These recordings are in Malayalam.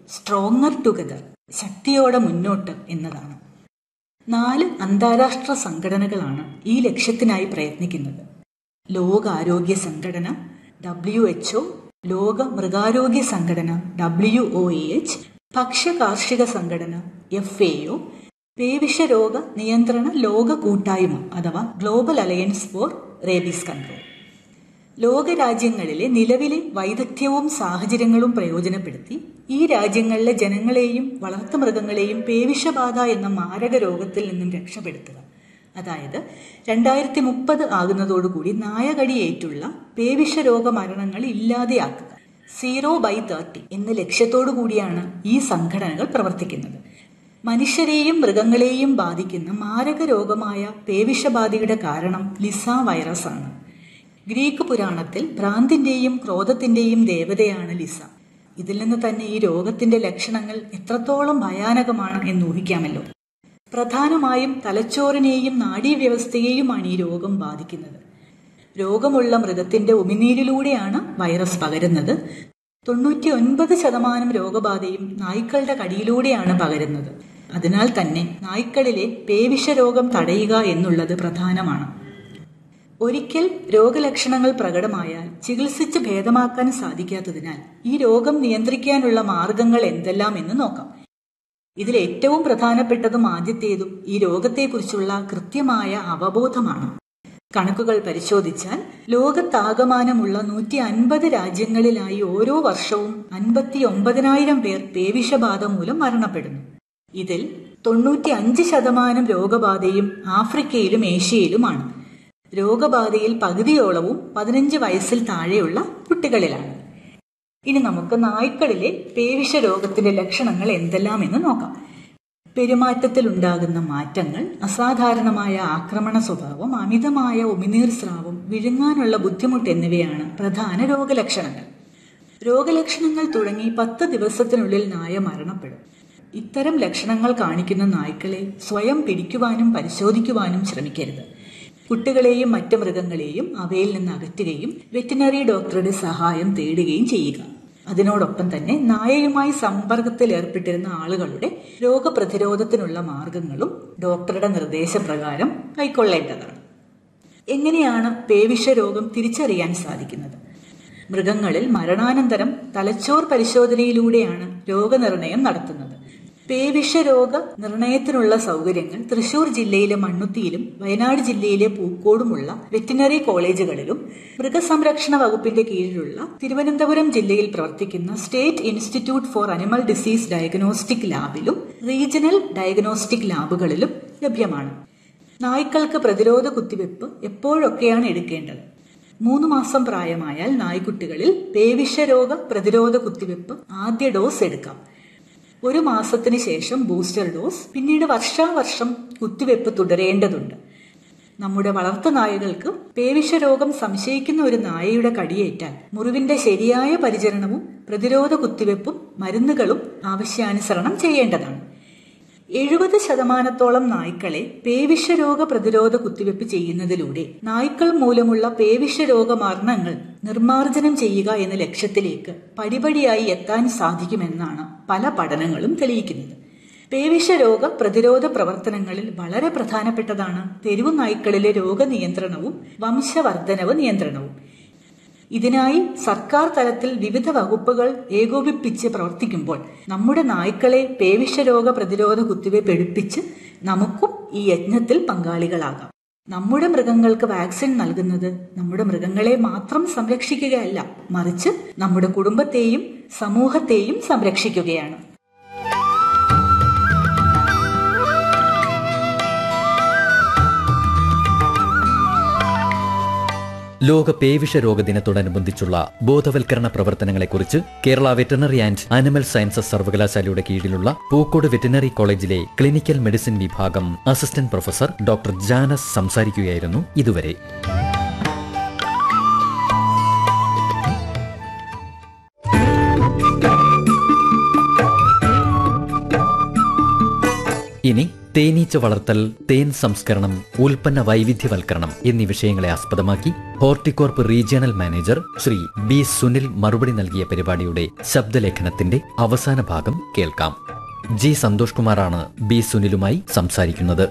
സ്ട്രോങ്ങർ ടുഗദർ ശക്തിയോടെ മുന്നോട്ട് എന്നതാണ് നാല് അന്താരാഷ്ട്ര സംഘടനകളാണ് ഈ ലക്ഷ്യത്തിനായി പ്രയത്നിക്കുന്നത് ലോകാരോഗ്യ സംഘടന ഡബ്ല്യു എച്ച്ഒ ലോക മൃഗാരോഗ്യ സംഘടന ഡബ്ല്യു ഒ എച്ച് ഭക്ഷ്യ കാർഷിക സംഘടന എഫ് എ ഒ പേവിഷരോഗ നിയന്ത്രണ ലോക കൂട്ടായ്മ അഥവാ global alliance for rabies control ലോകരാജ്യങ്ങളിലെ നിലവിലെ വൈദഗ്ധ്യവും സാഹചര്യങ്ങളും പ്രയോജനപ്പെടുത്തി ഈ രാജ്യങ്ങളിലെ ജനങ്ങളെയും വളർത്തുമൃഗങ്ങളെയും പേവിഷബാധ എന്ന മാരക രോഗത്തിൽ നിന്നും രക്ഷപ്പെടുത്തുക അതായത് രണ്ടായിരത്തി മുപ്പത് ആകുന്നതോടുകൂടി നായകടിയേറ്റുള്ള പേവിഷരോഗ മരണങ്ങൾ ഇല്ലാതെയാക്കുക സീറോ ബൈ തേർട്ടി എന്ന ലക്ഷ്യത്തോടു കൂടിയാണ് ഈ സംഘടനകൾ പ്രവർത്തിക്കുന്നത് മനുഷ്യരെയും മൃഗങ്ങളെയും ബാധിക്കുന്ന മാരക രോഗമായ പേവിഷബാധയുടെ കാരണം ലിസ വൈറസ് ആണ് ഗ്രീക്ക് പുരാണത്തിൽ ഭ്രാന്തിന്റെയും ക്രോധത്തിന്റെയും ദേവതയാണ് ലിസ ഇതിൽ നിന്ന് തന്നെ ഈ രോഗത്തിന്റെ ലക്ഷണങ്ങൾ എത്രത്തോളം ഭയാനകമാണ് എന്ന് ഊഹിക്കാമല്ലോ പ്രധാനമായും തലച്ചോറിനെയും നാഡീവ്യവസ്ഥയെയുമാണ് ഈ രോഗം ബാധിക്കുന്നത് രോഗമുള്ള മൃഗത്തിന്റെ ഉമിനീരിലൂടെയാണ് വൈറസ് പകരുന്നത് തൊണ്ണൂറ്റി ഒൻപത് ശതമാനം രോഗബാധയും നായ്ക്കളുടെ കടിയിലൂടെയാണ് പകരുന്നത് അതിനാൽ തന്നെ നായ്ക്കളിലെ പേവിഷരോഗം തടയുക എന്നുള്ളത് പ്രധാനമാണ് ഒരിക്കൽ രോഗലക്ഷണങ്ങൾ പ്രകടമായാൽ ചികിത്സിച്ച് ഭേദമാക്കാൻ സാധിക്കാത്തതിനാൽ ഈ രോഗം നിയന്ത്രിക്കാനുള്ള മാർഗങ്ങൾ എന്തെല്ലാം എന്ന് നോക്കാം ഇതിൽ ഏറ്റവും പ്രധാനപ്പെട്ടതും ആദ്യത്തേതും ഈ രോഗത്തെക്കുറിച്ചുള്ള കൃത്യമായ അവബോധമാണ് കണക്കുകൾ പരിശോധിച്ചാൽ ലോകത്താകമാനമുള്ള നൂറ്റി അൻപത് രാജ്യങ്ങളിലായി ഓരോ വർഷവും അൻപത്തി ഒമ്പതിനായിരം പേർ പേവിഷബാധ മൂലം മരണപ്പെടുന്നു ഇതിൽ തൊണ്ണൂറ്റി അഞ്ച് ശതമാനം രോഗബാധയും ആഫ്രിക്കയിലും ഏഷ്യയിലുമാണ് രോഗബാധയിൽ പകുതിയോളവും പതിനഞ്ച് വയസ്സിൽ താഴെയുള്ള കുട്ടികളിലാണ് ഇനി നമുക്ക് നായ്ക്കളിലെ പേവിഷ രോഗത്തിന്റെ ലക്ഷണങ്ങൾ എന്തെല്ലാം എന്ന് നോക്കാം പെരുമാറ്റത്തിൽ ഉണ്ടാകുന്ന മാറ്റങ്ങൾ അസാധാരണമായ ആക്രമണ സ്വഭാവം അമിതമായ ഉമിനീർ സ്രാവം വിഴുങ്ങാനുള്ള ബുദ്ധിമുട്ട് എന്നിവയാണ് പ്രധാന രോഗലക്ഷണങ്ങൾ രോഗലക്ഷണങ്ങൾ തുടങ്ങി പത്ത് ദിവസത്തിനുള്ളിൽ നായ മരണപ്പെടും ഇത്തരം ലക്ഷണങ്ങൾ കാണിക്കുന്ന നായ്ക്കളെ സ്വയം പിടിക്കുവാനും പരിശോധിക്കുവാനും ശ്രമിക്കരുത് കുട്ടികളെയും മറ്റ് മൃഗങ്ങളെയും അവയിൽ നിന്ന് അകറ്റുകയും വെറ്റിനറി ഡോക്ടറുടെ സഹായം തേടുകയും ചെയ്യുക അതിനോടൊപ്പം തന്നെ നായയുമായി സമ്പർക്കത്തിൽ ഏർപ്പെട്ടിരുന്ന ആളുകളുടെ രോഗപ്രതിരോധത്തിനുള്ള മാർഗങ്ങളും ഡോക്ടറുടെ നിർദ്ദേശപ്രകാരം കൈക്കൊള്ളേണ്ടതാണ് എങ്ങനെയാണ് പേവിഷ രോഗം തിരിച്ചറിയാൻ സാധിക്കുന്നത് മൃഗങ്ങളിൽ മരണാനന്തരം തലച്ചോർ പരിശോധനയിലൂടെയാണ് രോഗനിർണയം നടത്തുന്നത് പേവിഷരോഗ നിർണയത്തിനുള്ള സൗകര്യങ്ങൾ തൃശൂർ ജില്ലയിലെ മണ്ണുത്തിയിലും വയനാട് ജില്ലയിലെ പൂക്കോടുമുള്ള വെറ്റിനറി കോളേജുകളിലും മൃഗസംരക്ഷണ വകുപ്പിന്റെ കീഴിലുള്ള തിരുവനന്തപുരം ജില്ലയിൽ പ്രവർത്തിക്കുന്ന state institute for animal disease diagnostic ലാബിലും റീജിയണൽ ഡയഗ്നോസ്റ്റിക് ലാബുകളിലും ലഭ്യമാണ് നായ്ക്കൾക്ക് പ്രതിരോധ കുത്തിവെപ്പ് എപ്പോഴൊക്കെയാണ് എടുക്കേണ്ടത് മൂന്ന് മാസം പ്രായമായാൽ നായ്ക്കുട്ടികളിൽ പേവിഷരോഗ പ്രതിരോധ കുത്തിവെപ്പ് ആദ്യ ഡോസ് എടുക്കാം ഒരു മാസത്തിന് ശേഷം ബൂസ്റ്റർ ഡോസ് പിന്നീട് വർഷാവർഷം കുത്തിവെപ്പ് തുടരേണ്ടതുണ്ട് നമ്മുടെ വളർത്തു നായകൾക്ക് പേവിഷരോഗം സംശയിക്കുന്ന ഒരു നായയുടെ കടിയേറ്റാൽ മുറിവിന്റെ ശരിയായ പരിചരണവും പ്രതിരോധ കുത്തിവെപ്പും മരുന്നുകളും ആവശ്യാനുസരണം ചെയ്യേണ്ടതാണ് എഴുപത് ശതമാനത്തോളം നായ്ക്കളെ പേവിഷരോഗ പ്രതിരോധ കുത്തിവെപ്പ് ചെയ്യുന്നതിലൂടെ നായ്ക്കൾ മൂലമുള്ള പേവിഷരോഗ മരണങ്ങൾ നിർമ്മാർജ്ജനം ചെയ്യുക എന്ന ലക്ഷ്യത്തിലേക്ക് പടിപടിയായി എത്താൻ സാധിക്കുമെന്നാണ് പല പഠനങ്ങളും തെളിയിക്കുന്നത് പേവിഷരോഗ പ്രതിരോധ പ്രവർത്തനങ്ങളിൽ വളരെ പ്രധാനപ്പെട്ടതാണ് തെരുവു നായ്ക്കളിലെ രോഗനിയന്ത്രണവും വംശവർദ്ധനവ് നിയന്ത്രണവും ഇതിനായി സർക്കാർ തലത്തിൽ വിവിധ വകുപ്പുകൾ ഏകോപിപ്പിച്ച് പ്രവർത്തിക്കുമ്പോൾ നമ്മുടെ നായ്ക്കളെ പേവിഷരോഗ പ്രതിരോധ കുത്തിവയ്പ് എടുപ്പിച്ച് നമുക്കും ഈ യജ്ഞത്തിൽ പങ്കാളികളാകാം നമ്മുടെ മൃഗങ്ങൾക്ക് വാക്സിൻ നൽകുന്നത് നമ്മുടെ മൃഗങ്ങളെ മാത്രം സംരക്ഷിക്കുകയല്ല മറിച്ച് നമ്മുടെ കുടുംബത്തെയും സമൂഹത്തെയും സംരക്ഷിക്കുകയാണ് ലോക പേവിഷ രോഗ ദിനത്തോടനുബന്ധിച്ചുള്ള ബോധവൽക്കരണ പ്രവർത്തനങ്ങളെക്കുറിച്ച് Kerala veterinary and animal sciences സർവകലാശാലയുടെ കീഴിലുള്ള പൂക്കോട് വെറ്ററിനറി കോളേജിലെ ക്ലിനിക്കൽ മെഡിസിൻ വിഭാഗം അസിസ്റ്റന്റ് പ്രൊഫസർ ഡോക്ടർ ജാനസ് സംസാരിക്കുകയായിരുന്നു ഇതുവരെ ഇനി തേനീച്ച വളർത്തൽ തേൻ സംസ്കരണം ഉൽപ്പന്ന വൈവിധ്യവൽക്കരണം എന്നീ വിഷയങ്ങളെ ആസ്പദമാക്കി Horticorp regional manager Shri B Sunil മറുപടി നൽകിയ പരിപാടിയുടെ ശബ്ദലേഖനത്തിന്റെ അവസാന ഭാഗം കേൾക്കാം ജി സന്തോഷ് കുമാറാണ് ബി സുനിലുമായി സംസാരിക്കുന്നത്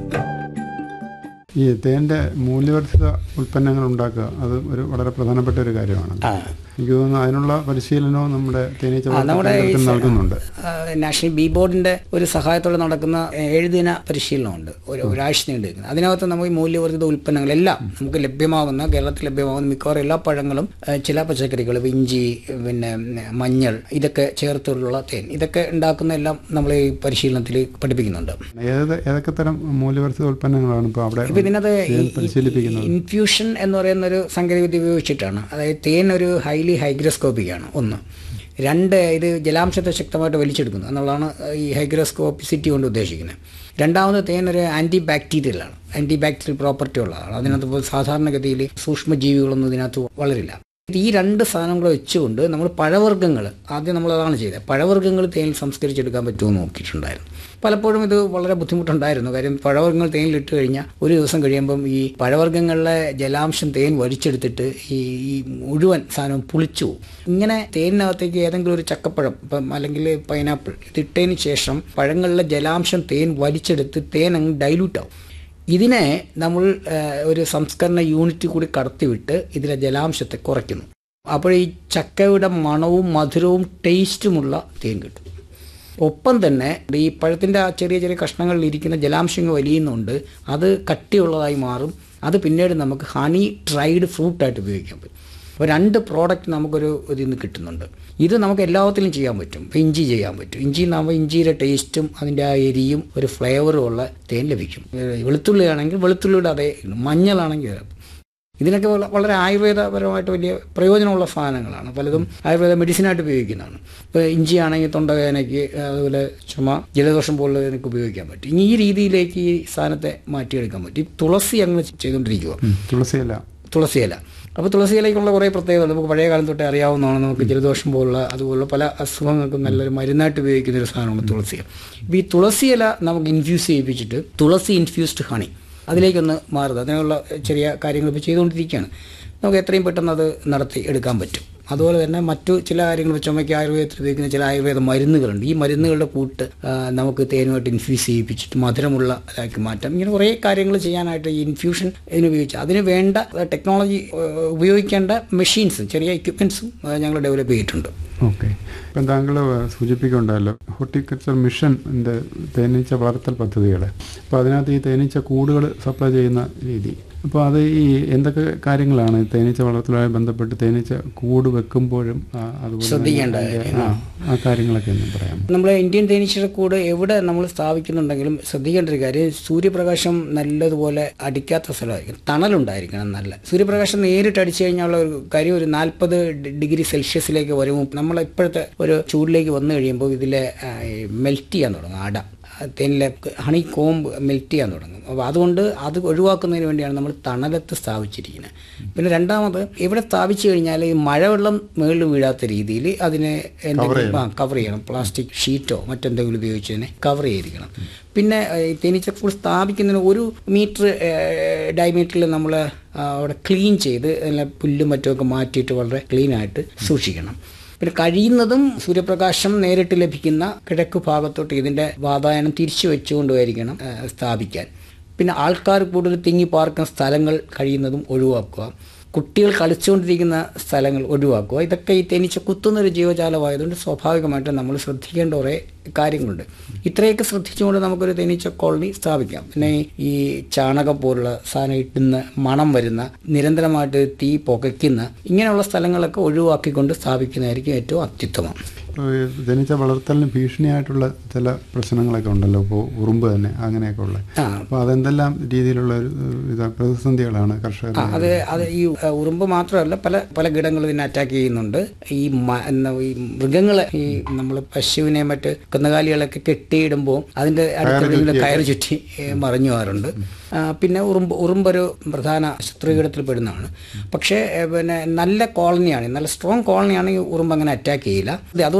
ഈ തേൻ്റെ മൂല്യവർദ്ധിത ഉൽപ്പന്നങ്ങൾ ഉണ്ടാക്കുക അത് ഒരു വളരെ പ്രധാനപ്പെട്ട ഒരു കാര്യമാണ് ആ. എനിക്ക് തോന്നുന്നു അതിനുള്ള പരിശീലനവും നമ്മുടെ തേനീച്ച ആ, നമ്മുടെ ഈ വളർത്തൽ സ- നൽകുന്നുണ്ട് ആ, നാഷണൽ ബി ബോർഡിന്റെ ഒരു സഹായത്തോടെ നടക്കുന്ന ഏഴ് ദിന പരിശീലനമുണ്ട് ഒരു ഒരാഴ്ച നീണ്ടു നിൽക്കുന്നത് അതിനകത്ത് നമുക്ക് ഈ മൂല്യവർദ്ധിത ഉൽപ്പന്നങ്ങളെല്ലാം നമുക്ക് ലഭ്യമാകുന്ന കേരളത്തിൽ ലഭ്യമാകുന്ന മിക്കവാറും എല്ലാ പഴങ്ങളും ആ, ചില പച്ചക്കറികൾ ഇപ്പൊ ഇഞ്ചി പിന്നെ ഉം, മഞ്ഞൾ ഇതൊക്കെ ചേർത്തുള്ള തേൻ ഇതൊക്കെ ഉണ്ടാക്കുന്ന എല്ലാം നമ്മൾ ഈ പരിശീലനത്തിൽ പഠിപ്പിക്കുന്നുണ്ട് ഏത് ഏതൊക്കെ തരം മൂല്യവർദ്ധിത ഉൽപ്പന്നങ്ങളാണ് ഇപ്പോൾ അവിടെ ഇപ്പൊ ഇതിനകത്ത് തേൻ പരിശീലിപ്പിക്കുന്നത് ഇൻഫ്യൂഷൻ എന്ന് പറയുന്ന ഒരു സാങ്കേതികവിദ്യ ഉപയോഗിച്ചിട്ടാണ് അതായത് തേൻ ഒരു ഹൈലി ഹൈഗ്രോസ്കോപ്പിക് ആണ് ഒന്ന് രണ്ട് ഇത് ജലാംശത്തെ ശക്തമായിട്ട് വലിച്ചെടുക്കുന്നു എന്നുള്ളതാണ് ഈ ഹൈഗ്രോസ്കോപ്പിസിറ്റി കൊണ്ട് ഉദ്ദേശിക്കുന്നത് രണ്ടാമത് തേൻ ഒരു ആൻറ്റി ബാക്ടീരിയൽ ആണ് ആൻറ്റി ബാക്ടീരിയൽ പ്രോപ്പർട്ടി ഉള്ളതാണ് അതിനകത്ത് ഇപ്പോൾ സാധാരണഗതിയിൽ സൂക്ഷ്മജീവികളൊന്നും ഇതിനകത്ത് വളരില്ല ഈ രണ്ട് സാധനങ്ങൾ വെച്ചുകൊണ്ട് നമ്മൾ പഴവർഗ്ഗങ്ങൾ ആദ്യം നമ്മൾ അതാണ് ചെയ്തത് പഴവർഗ്ഗങ്ങൾ തേനിൽ സംസ്കരിച്ചെടുക്കാൻ പറ്റുമെന്ന് നോക്കിയിട്ടുണ്ടായിരുന്നു പലപ്പോഴും ഇത് വളരെ ബുദ്ധിമുട്ടുണ്ടായിരുന്നു കാര്യം പഴവർഗ്ഗങ്ങൾ തേനിലിട്ട് കഴിഞ്ഞാൽ ഒരു ദിവസം കഴിയുമ്പം ഈ പഴവർഗ്ഗങ്ങളിലെ ജലാംശം തേൻ വലിച്ചെടുത്തിട്ട് ഈ ഈ മുഴുവൻ സാധനം പുളിച്ചു പോകും ഇങ്ങനെ തേനിനകത്തേക്ക് ഏതെങ്കിലും ഒരു ചക്കപ്പഴം ഇപ്പം അല്ലെങ്കിൽ പൈനാപ്പിൾ ഇതിട്ടതിന് ശേഷം പഴങ്ങളിലെ ജലാംശം തേൻ വലിച്ചെടുത്ത് തേൻ അങ്ങ് ഡൈല്യൂട്ട് ആവും ഇതിനെ നമ്മൾ ആ, ഒരു സംസ്കരണ യൂണിറ്റ് കൂടി കടത്തിവിട്ട് ഇതിലെ ജലാംശത്തെ കുറയ്ക്കുന്നു അപ്പോൾ ഈ ചക്കയുടെ മണവും മധുരവും ടേസ്റ്റുമുള്ള തേൻ കിട്ടും ഒപ്പം തന്നെ ഈ പഴത്തിൻ്റെ ആ ചെറിയ ചെറിയ കഷ്ണങ്ങളിൽ ഇരിക്കുന്ന ജലാംശങ്ങൾ വലിയുന്നുണ്ട് അത് കട്ടിയുള്ളതായി മാറും അത് പിന്നീട് നമുക്ക് ഹണി ഡ്രൈഡ് ഫ്രൂട്ടായിട്ട് ഉപയോഗിക്കാൻ പറ്റും അപ്പോൾ രണ്ട് പ്രോഡക്റ്റ് നമുക്കൊരു ഇതിൽ നിന്ന് കിട്ടുന്നുണ്ട് ഇത് നമുക്ക് എല്ലാത്തിലും ചെയ്യാൻ പറ്റും ഇപ്പോൾ ഇഞ്ചി ചെയ്യാൻ പറ്റും ഇഞ്ചി നമ്മൾ ഇഞ്ചിയുടെ ടേസ്റ്റും അതിൻ്റെ ആ എരിയും ഒരു ഫ്ലേവറും ഉള്ള തേൻ ലഭിക്കും ഏഹ് വെളുത്തുള്ളി ആണെങ്കിൽ വെളുത്തുള്ളിയുടെ അതേ മഞ്ഞളാണെങ്കിൽ അതേ. ഇതിനൊക്കെ വള- വളരെ ആയുർവേദപരമായിട്ട് വലിയ പ്രയോജനമുള്ള സാധനങ്ങളാണ് പലതും ആയുർവേദ മെഡിസിനായിട്ട് ഉപയോഗിക്കുന്നതാണ് ഇപ്പോൾ ഇഞ്ചി ആണെങ്കിൽ തൊണ്ടവേദനയ്ക്ക് അതുപോലെ ചുമ ജലദോഷം പോലുള്ളതിനൊക്കെ ഉപയോഗിക്കാൻ പറ്റും ഇനി ഈ രീതിയിലേക്ക് ഈ സാധനത്തെ മാറ്റിയെടുക്കാൻ പറ്റും ഈ തുളസി അങ്ങനെ ചെയ്തുകൊണ്ടിരിക്കുക ഉം, തുളസിയില തുളസിയില അപ്പോൾ തുളസിയിലേക്കുള്ള കുറേ പ്രത്യേകത നമുക്ക് പഴയ കാലം തൊട്ടേ അറിയാവുന്നതാണ് നമുക്ക് ജലദോഷം പോലുള്ള അതുപോലുള്ള പല അസുഖങ്ങൾക്കും നല്ലൊരു മരുന്നായിട്ട് ഉപയോഗിക്കുന്ന ഒരു സാധനമാണ് തുളസി അപ്പോൾ ഈ തുളസിയില നമുക്ക് ഇൻഫ്യൂസ് ചെയ്യിപ്പിച്ചിട്ട് തുളസി ഇൻഫ്യൂസ്ഡ് ഹണി അതിലേക്കൊന്ന് മാറുന്നത് അതിനുള്ള ചെറിയ കാര്യങ്ങൾ ഇപ്പോൾ ചെയ്തുകൊണ്ടിരിക്കുകയാണ് നമുക്ക് എത്രയും പെട്ടെന്ന് അത് നടത്തി എടുക്കാൻ പറ്റും അതുപോലെ തന്നെ മറ്റു ചില കാര്യങ്ങൾ ചുമയ്ക്ക് ആയുർവേദത്തിൽ ഉപയോഗിക്കുന്ന ചില ആയുർവേദ മരുന്നുകളുണ്ട് ഈ മരുന്നുകളുടെ കൂട്ട് ആ, നമുക്ക് തേനുമായിട്ട് ഇൻഫ്യൂസ് ചെയ്യിപ്പിച്ചിട്ട് മധുരമുള്ള ഇതാക്കി മാറ്റാം ഇങ്ങനെ കുറേ കാര്യങ്ങൾ ചെയ്യാനായിട്ട് ഈ ഇൻഫ്യൂഷൻ ഇതിന് ഉപയോഗിച്ചു അതിന് വേണ്ട ടെക്നോളജി ഉപയോഗിക്കേണ്ട മെഷീൻസും ചെറിയ എക്യുപ്മെൻസും ഞങ്ങൾ ഡെവലപ്പ് ചെയ്തിട്ടുണ്ട് ഓക്കെ ഇപ്പം താങ്കൾ സൂചിപ്പിക്കുന്നുണ്ടല്ലോ ഹോർട്ടിക്കൾച്ചർ മിഷൻ്റെ തേനീച്ച വളർത്തൽ പദ്ധതികൾ അപ്പോൾ അതിനകത്ത് ഈ തേനീച്ച കൂടുകൾ സപ്ലൈ ചെയ്യുന്ന രീതി അപ്പോൾ അത് ഈ എന്തൊക്കെ കാര്യങ്ങളാണ് ഈ തേനീച്ച വളർത്തലുമായി ബന്ധപ്പെട്ട് തേനീച്ച കൂട് വെക്കുമ്പോഴും ആ, അതുപോലെ തന്നെ ശ്രദ്ധിക്കേണ്ട അതിൻ്റെ, ആ, ആ കാര്യങ്ങളൊക്കെ ഒന്ന് പറയാം നമ്മൾ ഇന്ത്യൻ തേനീച്ചയുടെ കൂട് എവിടെ നമ്മൾ സ്ഥാപിക്കുന്നുണ്ടെങ്കിലും ശ്രദ്ധിക്കേണ്ട ഒരു കാര്യം സൂര്യപ്രകാശം നല്ലതുപോലെ അടിക്കാത്ത സ്ഥലമായിരിക്കും തണലുണ്ടായിരിക്കണം നല്ല സൂര്യപ്രകാശം നേരിട്ട് അടിച്ചു കഴിഞ്ഞാൽ ഒരു കാര്യം ഒരു നാൽപ്പത് ഡിഗ്രി സെൽഷ്യസിലേക്ക് വരുമ്പോൾ നമ്മൾ ഇപ്പോഴത്തെ ഒരു ചൂടിലേക്ക് വന്നു കഴിയുമ്പോൾ ഇതിലെ മെൽറ്റ് ചെയ്യാൻ തുടങ്ങും അട തേനിലെ ഹണി കോമ്പ് മെൽറ്റ് ചെയ്യാൻ തുടങ്ങും അപ്പോൾ അതുകൊണ്ട് അത് ഒഴിവാക്കുന്നതിന് വേണ്ടിയാണ് നമ്മൾ തണലത്ത് സ്ഥാപിച്ചിരിക്കുന്നത് പിന്നെ രണ്ടാമത് ഇവിടെ സ്ഥാപിച്ചു കഴിഞ്ഞാൽ ഈ മഴവെള്ളം മുകളിൽ വീഴാത്ത രീതിയിൽ അതിനെ എന്തെങ്കിലും ആ കവർ ചെയ്യണം പ്ലാസ്റ്റിക് ഷീറ്റോ മറ്റെന്തെങ്കിലും ഉപയോഗിച്ച് തന്നെ കവർ ചെയ്തിരിക്കണം പിന്നെ ഏഹ്, ഈ തേനീച്ചക്കൂട് സ്ഥാപിക്കുന്നതിന് ഒരു മീറ്റർ ഡയമീറ്ററിൽ നമ്മൾ അവിടെ ക്ലീൻ ചെയ്ത് അതിലെ പുല്ലും മറ്റുമൊക്കെ മാറ്റിയിട്ട് വളരെ ക്ലീനായിട്ട് സൂക്ഷിക്കണം പിന്നെ കഴിയുന്നതും സൂര്യപ്രകാശം നേരിട്ട് ലഭിക്കുന്ന കിഴക്ക് ഭാഗത്തോട്ട് ഇതിൻ്റെ വാതായനം തിരിച്ചു വെച്ചുകൊണ്ടുമായിരിക്കണം ആ, സ്ഥാപിക്കാൻ പിന്നെ ആൾക്കാർ കൂടുതൽ തിങ്ങി പാർക്കുന്ന സ്ഥലങ്ങൾ കഴിയുന്നതും ഒഴിവാക്കുക കുട്ടികൾ കളിച്ചുകൊണ്ടിരിക്കുന്ന സ്ഥലങ്ങൾ ഒഴിവാക്കുക ഇതൊക്കെ ഈ തേനീച്ച കുത്തുന്നൊരു ജീവജാലമായതുകൊണ്ട് സ്വാഭാവികമായിട്ടും നമ്മൾ ശ്രദ്ധിക്കേണ്ട കുറേ കാര്യങ്ങളുണ്ട് ഇത്രയൊക്കെ ശ്രദ്ധിച്ചുകൊണ്ട് നമുക്കൊരു തേനീച്ച കോളനി സ്ഥാപിക്കാം പിന്നെ ഈ ചാണകം പോലുള്ള സാധനം ഇട്ടുന്ന മണം വരുന്ന നിരന്തരമായിട്ട് തീ പുകയ്ക്കുന്ന ഇങ്ങനെയുള്ള സ്ഥലങ്ങളൊക്കെ ഒഴിവാക്കിക്കൊണ്ട് സ്ഥാപിക്കുന്നതായിരിക്കും ഏറ്റവും അത്യുത്തമം ഇപ്പോൾ ഈ തേനീച്ച വളർത്തലിന് ഭീഷണിയായിട്ടുള്ള ചില പ്രശ്നങ്ങളൊക്കെ ഉണ്ടല്ലോ ഇപ്പോൾ ഉറുമ്പ് തന്നെ അങ്ങനെയൊക്കെ ഉള്ള ആ. അപ്പോൾ അതെന്തെല്ലാം രീതിയിലുള്ള ഒരു ഇതാ പ്രതിസന്ധികളാണ് കർഷകർ ആ, അത് അത് ഈ ആ, ഉറുമ്പ് മാത്രമല്ല പല പല കീടങ്ങളും ഇതിനെ അറ്റാക്ക് ചെയ്യുന്നുണ്ട് ഈ മ- എന്താ ഈ മൃഗങ്ങളെ ഈ നമ്മൾ പശുവിനെ മറ്റ് കന്നുകാലികളൊക്കെ കെട്ടിയിടുമ്പോൾ അതിന്റെ അടുത്ത് കയറ് ചുറ്റി ഏ, മറിഞ്ഞു പോകാറുണ്ട് ആ, പിന്നെ ഉറുമ്പ് ഉറുമ്പൊരു പ്രധാന ശത്രുകീടത്തിൽ പെടുന്നതാണ് പക്ഷേ ഏ, പിന്നെ നല്ല കോളനിയാണ് നല്ല സ്ട്രോങ് കോളനിയാണ് ഈ ഉറുമ്പ് അങ്ങനെ അറ്റാക്ക് ചെയ്യില്ല ഇത് അതുകൊണ്ട്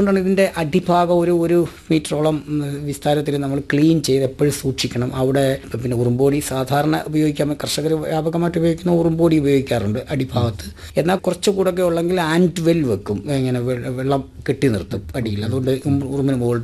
അതുകൊണ്ടാണ് ഇതിൻ്റെ അടിഭാഗം ഒരു ഒരു മീറ്ററോളം ഉം, വിസ്താരത്തിൽ നമ്മൾ ക്ലീൻ ചെയ്ത് എപ്പോഴും സൂക്ഷിക്കണം അവിടെ പിന്നെ ഉറുമ്പോടി സാധാരണ ഉപയോഗിക്കാൻ കർഷകർ വ്യാപകമായിട്ട് ഉപയോഗിക്കുന്ന ഉറുമ്പോടി ഉപയോഗിക്കാറുണ്ട് അടിഭാഗത്ത് എന്നാൽ കുറച്ചുകൂടെ ഒക്കെ ഉള്ളെങ്കിൽ ആൻഡ് വെൽ വെക്കും ഇങ്ങനെ വെ- വെള്ളം കെട്ടി നിർത്തും അടിയിൽ അതുകൊണ്ട് ഉം- ഉറുമ്പിന് മുകളിൽ